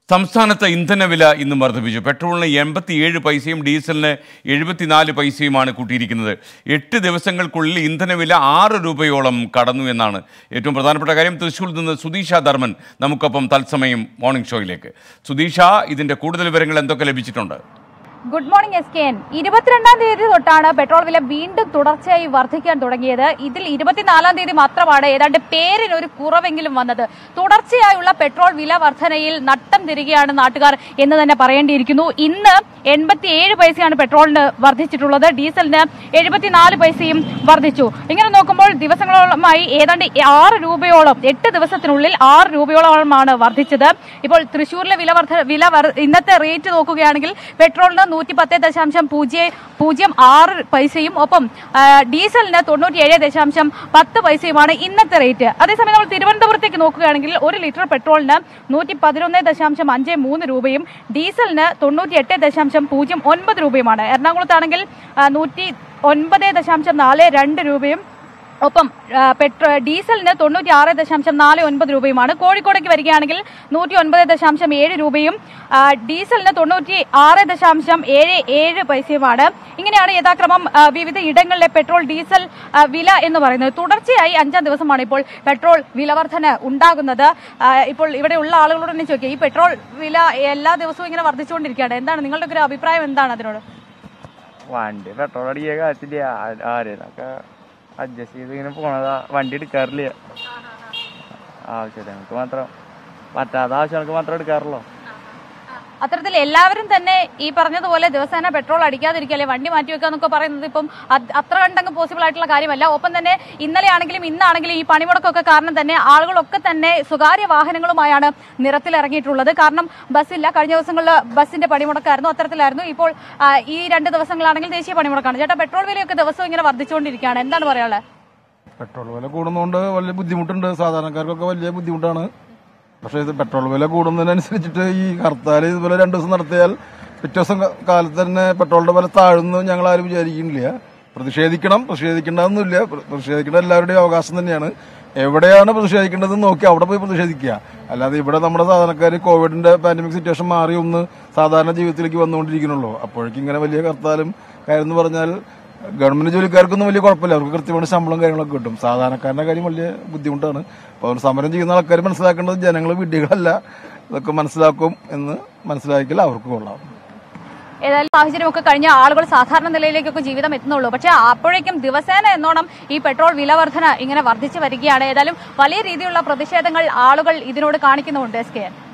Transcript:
സംസ്ഥാനത്ത് ഇന്ധനവില ഇന്നും വർദ്ധിപ്പിച്ചു പെട്രോളിന് എൺപത്തിയേഴ് പൈസയും ഡീസലിന് എഴുപത്തിനാല് പൈസയുമാണ് കൂട്ടിയിരിക്കുന്നത് എട്ട് ദിവസങ്ങൾക്കുള്ളിൽ ഇന്ധനവില ആറ് രൂപയോളം കടന്നു എന്നാണ് ഏറ്റവും പ്രധാനപ്പെട്ട കാര്യം തൃശ്ശൂരിൽ നിന്ന് സുധീഷ ധർമ്മൻ നമുക്കൊപ്പം തത്സമയം മോർണിംഗ് ഷോയിലേക്ക് സുധീഷ ഇതിന്റെ കൂടുതൽ വിവരങ്ങൾ എന്തൊക്കെ ലഭിച്ചിട്ടുണ്ട് good morning S K N ഇരുപത്തിരണ്ടാം തീയതി തൊട്ടാണ് പെട്രോൾ വില വീണ്ടും തുടർച്ചയായി വർദ്ധിക്കാൻ തുടങ്ങിയത് ഇതിൽ ഇരുപത്തിനാലാം തീയതി മാത്രമാണ് ഏതാണ്ട് പേരിന് ഒരു കുറവെങ്കിലും വന്നത് തുടർച്ചയായുള്ള പെട്രോൾ വില വർധനയിൽ നട്ടം തിരികെയാണ് നാട്ടുകാർ എന്ന് തന്നെ പറയേണ്ടിയിരിക്കുന്നു ഇന്ന് എൺപത്തിയേഴ് പൈസയാണ് പെട്രോളിന് വർദ്ധിച്ചിട്ടുള്ളത് ഡീസലിന് എഴുപത്തിനാല് പൈസയും വർദ്ധിച്ചു ഇങ്ങനെ നോക്കുമ്പോൾ ദിവസങ്ങളോളമായി ഏതാണ്ട് ആറ് രൂപയോളം എട്ട് ദിവസത്തിനുള്ളിൽ ആറ് രൂപയോളമാണ് വർദ്ധിച്ചത് ഇപ്പോൾ തൃശ്ശൂരിലെ വില വർധ വില വർ- ഇന്നത്തെ റേറ്റ് നോക്കുകയാണെങ്കിൽ പെട്രോളിന് നൂറ്റി പത്ത് ദശാംശം പൂജ്യം പൂജ്യം ആറ് പൈസയും ഒപ്പം ആ, ഡീസലിന് തൊണ്ണൂറ്റിയേഴ് ദശാംശം പത്ത് പൈസയുമാണ് ഇന്നത്തെ റേറ്റ് അതേസമയം നമ്മൾ തിരുവനന്തപുരത്തേക്ക് നോക്കുകയാണെങ്കിൽ ഒരു ലിറ്റർ പെട്രോളിന് നൂറ്റി പതിനൊന്ന് ദശാംശം അഞ്ച് മൂന്ന് രൂപയും ഡീസലിന് തൊണ്ണൂറ്റിയെട്ട് ദശാംശം പൂജ്യം ഒൻപത് രൂപയുമാണ് എറണാകുളത്താണെങ്കിൽ ആ, നൂറ്റി ഒൻപത് ദശാംശം നാല് രണ്ട് രൂപയും ഒപ്പം ആ, പെട്രോ ഡീസലിന് തൊണ്ണൂറ്റി ആറ് ദശാംശം നാല് ഒൻപത് രൂപയുമാണ് കോഴിക്കോടേക്ക് വരികയാണെങ്കിൽ നൂറ്റി ഒൻപത് ദശാംശം ഏഴ് രൂപയും ആ, ഡീസലിന് തൊണ്ണൂറ്റി ആറ് ദശാംശം ഏഴ് ഏഴ് പൈസയുമാണ് ഇങ്ങനെയാണ് യഥാക്രമം ആ, വിവിധ ഇടങ്ങളിലെ പെട്രോൾ ഡീസൽ ആ, വില എന്ന് പറയുന്നത് തുടർച്ചയായി അഞ്ചാം ദിവസമാണ് ഇപ്പോൾ പെട്രോൾ വിലവർധന ഉണ്ടാകുന്നത് ആ, ഇപ്പോൾ ഇവിടെ ഉള്ള ആളുകളോട് തന്നെ ചോദിക്കുക ഈ പെട്രോൾ വില എല്ലാ ദിവസവും ഇങ്ങനെ വർദ്ധിച്ചുകൊണ്ടിരിക്കുകയാണ് എന്താണ് നിങ്ങളുടെ ഒരു അഭിപ്രായം എന്താണ് അതിനോട് വണ്ടി പെട്രോൾ അടിക്കാൻ കാത്തില്ല ആരേതൊക്കെ അഡ്ജസ്റ്റ് ചെയ്ത് ഇങ്ങനെ പോണതാ വണ്ടി എടുക്കാറില്ല ആവശ്യങ്ങൾക്ക് മാത്രം പറ്റാത്ത ആവശ്യങ്ങൾക്ക് മാത്രം എടുക്കാറുള്ളൂ അത്തരത്തിൽ എല്ലാവരും തന്നെ ഈ പറഞ്ഞതുപോലെ ദിവസേന പെട്രോൾ അടിക്കാതിരിക്കുക അല്ലെ വണ്ടി മാറ്റി വെക്കുക എന്നൊക്കെ പറയുന്നത് ഇപ്പം അത് അത്ര കണ്ടങ്ങ് പോസിബിൾ ആയിട്ടുള്ള കാര്യമല്ല ഒപ്പം തന്നെ ഇന്നലെ ആണെങ്കിലും ഇന്നാണെങ്കിലും ഈ പണിമുടക്കൊക്കെ കാരണം തന്നെ ആളുകളൊക്കെ തന്നെ സ്വകാര്യ വാഹനങ്ങളുമായാണ് നിരത്തിലിറങ്ങിയിട്ടുള്ളത് കാരണം ബസ്സില്ല കഴിഞ്ഞ ദിവസങ്ങളിൽ ബസ്സിന്റെ പണിമുടക്കായിരുന്നു അത്തരത്തിലായിരുന്നു ഇപ്പോൾ ആ, ഈ രണ്ട് ദിവസങ്ങളാണെങ്കിൽ ദേശീയ പണിമുടക്കാണ് ചേട്ടാ പെട്രോൾ വിലയൊക്കെ ദിവസവും ഇങ്ങനെ വർദ്ധിച്ചുകൊണ്ടിരിക്കുകയാണ് എന്താണ് പറയാനുള്ളത് പെട്രോൾ വില കൂടുന്നതുകൊണ്ട് വലിയ ബുദ്ധിമുട്ടുണ്ട് സാധാരണക്കാർക്കൊക്കെ വലിയ ബുദ്ധിമുട്ടാണ് പക്ഷേ ഇത് പെട്രോൾ വില കൂടുന്നതിനനുസരിച്ചിട്ട് ഈ ഹർത്താൽ ഇതുപോലെ രണ്ടു ദിവസം നടത്തിയാൽ പിറ്റേ ദിവസം ക- കാലത്ത് തന്നെ പെട്രോളിന്റെ വില താഴുന്നു ഞങ്ങൾ ആരും വിചാരിക്കുന്നില്ല പ്രതിഷേധിക്കണം പ്രതിഷേധിക്കേണ്ടതൊന്നുമില്ല പ്ര- പ്രതിഷേധിക്കേണ്ട എല്ലാവരുടെയും അവകാശം തന്നെയാണ് എവിടെയാണ് പ്രതിഷേധിക്കേണ്ടതെന്ന് നോക്കി അവിടെ പോയി പ്രതിഷേധിക്കുക അല്ലാതെ ഇവിടെ നമ്മുടെ സാധാരണക്കാർ കോവിഡിന്റെ പാൻഡമിക് സിറ്റുവേഷൻ മാറി ഒന്ന് സാധാരണ ജീവിതത്തിലേക്ക് വന്നുകൊണ്ടിരിക്കണുള്ളൂ അപ്പോഴേക്കും ഇങ്ങനെ വലിയ ഹർത്താലും കാര്യം എന്ന് പറഞ്ഞാൽ ഗവൺമെന്റ് ജോലിക്കാർക്കൊന്നും വലിയ കുഴപ്പമില്ല അവർക്ക് കൃത്യമായ ശമ്പളം കാര്യങ്ങളൊക്കെ കിട്ടും സാധാരണക്കാരന്റെ കാര്യം വലിയ ബുദ്ധിമുട്ടാണ് അപ്പോൾ അവർ സമരം ചെയ്യുന്ന ആൾക്കാർ മനസ്സിലാക്കേണ്ടത് ജനങ്ങൾ വിഡ്ഢികളല്ല ഇതൊക്കെ മനസ്സിലാക്കും എന്ന് മനസ്സിലാക്കിയാൽ അവർക്ക് കൊള്ളാം ഏതായാലും സാഹചര്യമൊക്കെ കഴിഞ്ഞ ആളുകൾ സാധാരണ നിലയിലേക്കൊക്കെ ജീവിതം എത്തുന്നുള്ളൂ പക്ഷേ അപ്പോഴേക്കും ദിവസേന എന്നോണം ഈ പെട്രോൾ വിലവർധന ഇങ്ങനെ വർദ്ധിച്ചു വരികയാണ് ഏതായാലും വലിയ രീതിയിലുള്ള പ്രതിഷേധങ്ങൾ ആളുകൾ ഇതിനോട് കാണിക്കുന്നുമുണ്ട് എസ് കെ